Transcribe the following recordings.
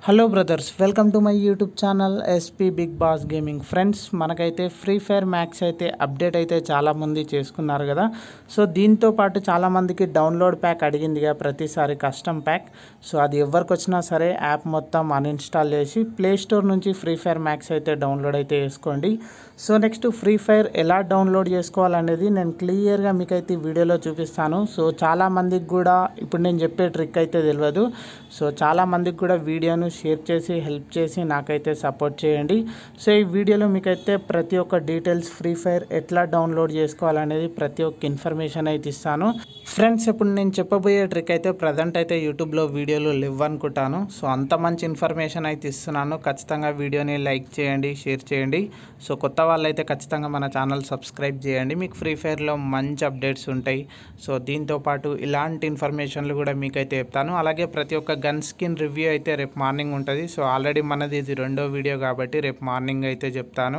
hello brothers welcome to my YouTube channel SP big boss gaming friends మనకైతే free fire max అయితే update అయితే చాలామంది చేసుకున్నారు కదా సో దీంతో పాటు చాలామందికి డౌన్లోడ్ ప్యాక్ అడిగిందిగా ప్రతిసారి కస్టమ్ ప్యాక్ సో అది ఎవరికి వచ్చినా సరే యాప్ మొత్తం అన్ఇన్స్టాల్ చేసి ప్లే స్టోర్ నుంచి ఫ్రీ ఫైర్ మ్యాక్స్ అయితే డౌన్లోడ్ అయితే చేసుకోండి సో నెక్స్ట్ ఫ్రీ ఫైర్ ఎలా డౌన్లోడ్ చేసుకోవాలనేది నేను క్లియర్గా మీకైతే ఈ వీడియోలో చూపిస్తాను సో చాలామందికి కూడా ఇప్పుడు నేను చెప్పే ట్రిక్ అయితే తెలియదు సో చాలామందికి కూడా వీడియోను షేర్ చేసి హెల్ప్ చేసి నాకైతే సపోర్ట్ చేయండి సో ఈ వీడియోలో మీకైతే ప్రతి ఒక్క డీటెయిల్స్ ఫ్రీ ఫైర్ ఎట్లా డౌన్లోడ్ చేసుకోవాలనేది ప్రతి ఒక్క ఇన్ఫర్మేషన్ అయితే ఇస్తాను ఫ్రెండ్స్ ఇప్పుడు నేను చెప్పబోయే ట్రిక్ అయితే ప్రజెంట్ అయితే యూట్యూబ్లో వీడియోలు లేవు అనుకుంటాను సో అంత మంచి ఇన్ఫర్మేషన్ అయితే ఇస్తున్నాను ఖచ్చితంగా వీడియోని లైక్ చేయండి షేర్ చేయండి సో కొత్త వాళ్ళైతే ఖచ్చితంగా మన ఛానల్ సబ్స్క్రైబ్ చేయండి మీకు ఫ్రీ ఫైర్లో మంచి అప్డేట్స్ ఉంటాయి సో దీంతో పాటు ఇలాంటి ఇన్ఫర్మేషన్లు కూడా మీకైతే చెప్తాను అలాగే ప్రతి ఒక్క గన్ స్కిన్ రివ్యూ అయితే రేపు మార్నింగ్ ఉంటుంది సో ఆల్రెడీ మనది ఇది రెండో వీడియో కాబట్టి రేపు మార్నింగ్ అయితే చెప్తాను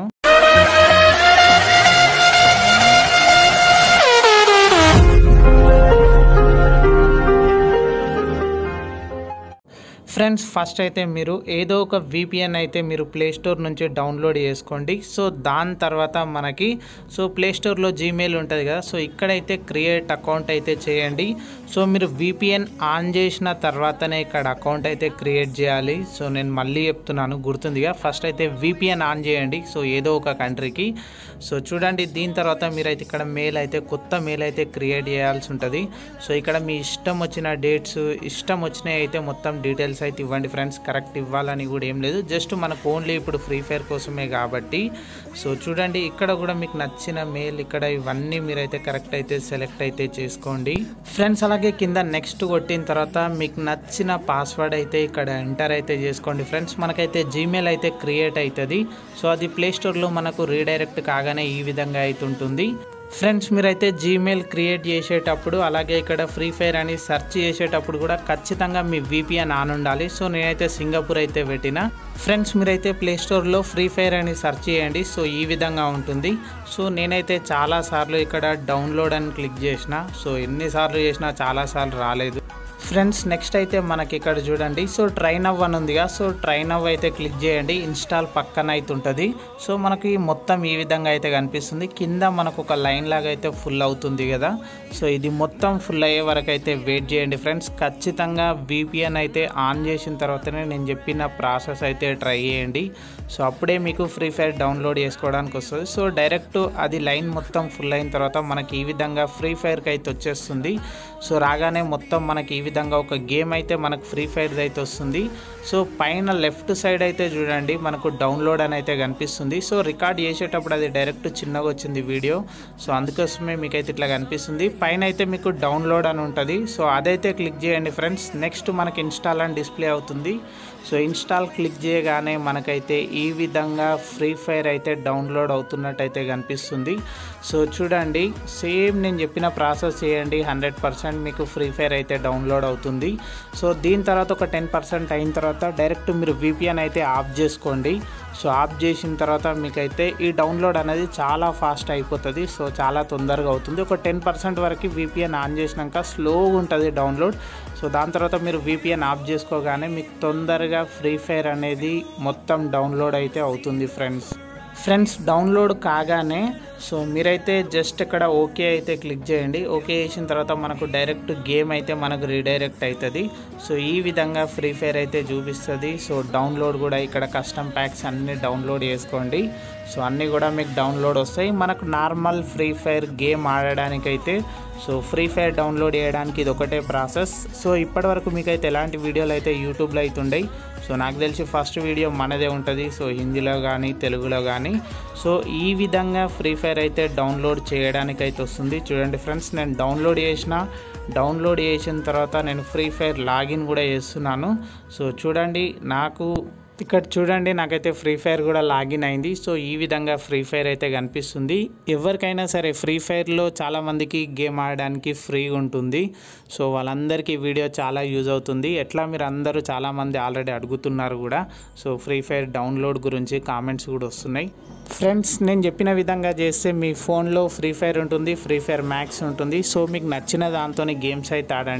ఫ్రెండ్స్ ఫస్ట్ అయితే మీరు ఏదో ఒక విపిఎన్ అయితే మీరు ప్లే స్టోర్ నుంచి డౌన్లోడ్ చేసుకోండి సో దాని తర్వాత మనకి సో ప్లే స్టోర్లో జీమెయిల్ ఉంటుంది కదా సో ఇక్కడైతే క్రియేట్ అకౌంట్ అయితే చేయండి సో మీరు విపిఎన్ ఆన్ చేసిన తర్వాతనే ఇక్కడ అకౌంట్ అయితే క్రియేట్ చేయాలి సో నేను మళ్ళీ చెప్తున్నాను గుర్తుందిగా ఫస్ట్ అయితే విపిఎన్ ఆన్ చేయండి సో ఏదో ఒక కంట్రీకి సో చూడండి దీని తర్వాత మీరైతే ఇక్కడ మెయిల్ అయితే కొత్త మెయిల్ అయితే క్రియేట్ చేయాల్సి ఉంటుంది సో ఇక్కడ మీ ఇష్టం వచ్చిన డేట్స్ ఇష్టం వచ్చినవి అయితే మొత్తం డీటెయిల్స్ అయితే ఇవ్వండి ఫ్రెండ్స్ కరెక్ట్ ఇవ్వాలని కూడా ఏం లేదు జస్ట్ మనకు ఓన్లీ ఇప్పుడు ఫ్రీ ఫైర్ కోసమే కాబట్టి సో చూడండి ఇక్కడ కూడా మీకు నచ్చిన మెయిల్ ఇక్కడ ఇవన్నీ మీరైతే కరెక్ట్ అయితే సెలెక్ట్ అయితే చేసుకోండి ఫ్రెండ్స్ అలాగే కింద నెక్స్ట్ కొట్టిన తర్వాత మీకు నచ్చిన పాస్వర్డ్ అయితే ఇక్కడ ఎంటర్ అయితే చేసుకోండి ఫ్రెండ్స్ మనకైతే జీమెయిల్ అయితే క్రియేట్ అవుతుంది సో అది ప్లే స్టోర్లో మనకు రీడైరెక్ట్ కాగానే ఈ విధంగా అయితే ఉంటుంది ఫ్రెండ్స్ మీరైతే జీమెయిల్ క్రియేట్ చేసేటప్పుడు అలాగే ఇక్కడ ఫ్రీ ఫైర్ అని సెర్చ్ చేసేటప్పుడు కూడా ఖచ్చితంగా మీ విపిఎన్ ఆన్ ఉండాలి సో నేనైతే సింగపూర్ అయితే పెట్టిన ఫ్రెండ్స్ మీరైతే ప్లే స్టోర్లో ఫ్రీ ఫైర్ అని సెర్చ్ చేయండి సో ఈ విధంగా ఉంటుంది సో నేనైతే చాలాసార్లు ఇక్కడ డౌన్లోడ్ అని క్లిక్ చేసిన సో ఎన్నిసార్లు చేసినా చాలాసార్లు రాలేదు ఫ్రెండ్స్ నెక్స్ట్ అయితే మనకి ఇక్కడ చూడండి సో ట్రైన్ అవ్ అని ఉందిగా సో ట్రైన్ అవ్ అయితే క్లిక్ చేయండి ఇన్స్టాల్ పక్కన అయితే ఉంటుంది సో మనకి మొత్తం ఈ విధంగా అయితే కనిపిస్తుంది కింద మనకు ఒక లైన్ లాగా అయితే ఫుల్ అవుతుంది కదా సో ఇది మొత్తం ఫుల్ అయ్యే వరకు అయితే వెయిట్ చేయండి ఫ్రెండ్స్ ఖచ్చితంగా విపిఎన్ అయితే ఆన్ చేసిన తర్వాతనే నేను చెప్పిన ప్రాసెస్ అయితే ట్రై చేయండి సో అప్పుడే మీకు ఫ్రీ ఫైర్ డౌన్లోడ్ చేసుకోవడానికి వస్తుంది సో డైరెక్ట్ అది లైన్ మొత్తం ఫుల్ అయిన తర్వాత మనకి ఈ విధంగా ఫ్రీ ఫైర్కి అయితే వచ్చేస్తుంది సో రాగానే మొత్తం మనకి ఈ విధంగా ఒక గేమ్ అయితే మనకు ఫ్రీ ఫైర్ అయితే వస్తుంది సో పైన లెఫ్ట్ సైడ్ అయితే చూడండి మనకు డౌన్లోడ్ అని అయితే కనిపిస్తుంది సో రికార్డ్ చేసేటప్పుడు అది డైరెక్ట్ చిన్నగా వచ్చింది వీడియో సో అందుకోసమే మీకు అయితే ఇట్లా కనిపిస్తుంది పైన అయితే మీకు డౌన్లోడ్ అని ఉంటుంది సో అదైతే క్లిక్ చేయండి ఫ్రెండ్స్ నెక్స్ట్ మనకి ఇన్స్టాల్ అని డిస్ప్లే అవుతుంది సో ఇన్స్టాల్ క్లిక్ చేయగానే మనకైతే ఈ విధంగా ఫ్రీ ఫైర్ అయితే డౌన్లోడ్ అవుతున్నట్టయితే కనిపిస్తుంది సో చూడండి సేమ్ నేను చెప్పిన ప్రాసెస్ చేయండి హండ్రెడ్ పర్సెంట్ మీకు ఫ్రీ ఫైర్ అయితే డౌన్లోడ్ అవుతుంది సో దీని తర్వాత ఒక టెన్ పర్సెంట్ అయిన తర్వాత డైరెక్ట్ మీరు విపిఎన్ అయితే ఆఫ్ చేసుకోండి సో ఆఫ్ చేసిన తర్వాత మీకైతే ఈ డౌన్లోడ్ అనేది చాలా ఫాస్ట్ అయిపోతుంది సో చాలా తొందరగా అవుతుంది ఒక టెన్ పర్సెంట్ వరకు విపిఎన్ ఆన్ చేసినాక స్లోగా ఉంటుంది డౌన్లోడ్ సో దాని తర్వాత మీరు విపిఎన్ ఆఫ్ చేసుకోగానే మీకు తొందరగా ఫ్రీ ఫైర్ అనేది మొత్తం డౌన్లోడ్ అయితే అవుతుంది ఫ్రెండ్స్ ఫ్రెండ్స్ డౌన్లోడ్ కాగానే సో మీరైతే జస్ట్ ఇక్కడ ఓకే అయితే క్లిక్ చేయండి ఓకే చేసిన తర్వాత మనకు డైరెక్ట్ గేమ్ అయితే మనకు రీడైరెక్ట్ అవుతుంది సో ఈ విధంగా ఫ్రీ ఫైర్ అయితే చూపిస్తుంది సో డౌన్లోడ్ కూడా ఇక్కడ కస్టమ్ ప్యాక్స్ అన్నీ డౌన్లోడ్ చేసుకోండి సో అన్నీ కూడా మీకు డౌన్లోడ్ వస్తాయి మనకు నార్మల్ ఫ్రీ ఫైర్ గేమ్ ఆడడానికైతే సో ఫ్రీ ఫైర్ డౌన్లోడ్ చేయడానికి ఇది ఒకటే ప్రాసెస్ సో ఇప్పటివరకు మీకైతే ఎలాంటి వీడియోలు అయితే యూట్యూబ్లో అయితే ఉండయి సో నాకు తెలిసి ఫస్ట్ వీడియో మనదే ఉంటుంది సో హిందీలో కానీ తెలుగులో కానీ సో ఈ విధంగా ఫ్రీ ఫైర్ అయితే డౌన్లోడ్ చేయడానికి అయితే వస్తుంది చూడండి ఫ్రెండ్స్ నేను డౌన్లోడ్ చేసిన డౌన్లోడ్ చేసిన తర్వాత నేను ఫ్రీ ఫైర్ లాగిన్ కూడా చేస్తున్నాను సో చూడండి నాకు ఇక్కడ చూడండి నాకైతే ఫ్రీ ఫైర్ కూడా లాగిన్ అయింది సో ఈ విధంగా ఫ్రీ ఫైర్ అయితే కనిపిస్తుంది ఎవరికైనా సరే ఫ్రీ ఫైర్లో చాలామందికి గేమ్ ఆడడానికి ఫ్రీగా ఉంటుంది సో వాళ్ళందరికీ వీడియో చాలా యూజ్ అవుతుంది ఎట్లా మీరు అందరూ చాలామంది ఆల్రెడీ అడుగుతున్నారు కూడా సో ఫ్రీ ఫైర్ డౌన్లోడ్ గురించి కామెంట్స్ కూడా వస్తున్నాయి ఫ్రెండ్స్ నేను చెప్పిన విధంగా చేస్తే మీ ఫోన్లో ఫ్రీ ఫైర్ ఉంటుంది ఫ్రీ ఫైర్ మ్యాక్స్ ఉంటుంది సో మీకు నచ్చిన దాంతో గేమ్స్ అయితే ఆడండి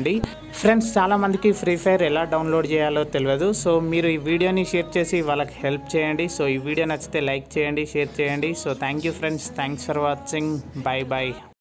ఫ్రెండ్స్ చాలామందికి ఫ్రీ ఫైర్ ఎలా డౌన్లోడ్ చేయాలో తెలియదు సో మీరు ఈ వీడియోని షేర్ చేసి వాళ్ళకి హెల్ప్ చేయండి సో ఈ వీడియో నచ్చితే లైక్ చేయండి షేర్ చేయండి so thank you friends thanks for watching bye bye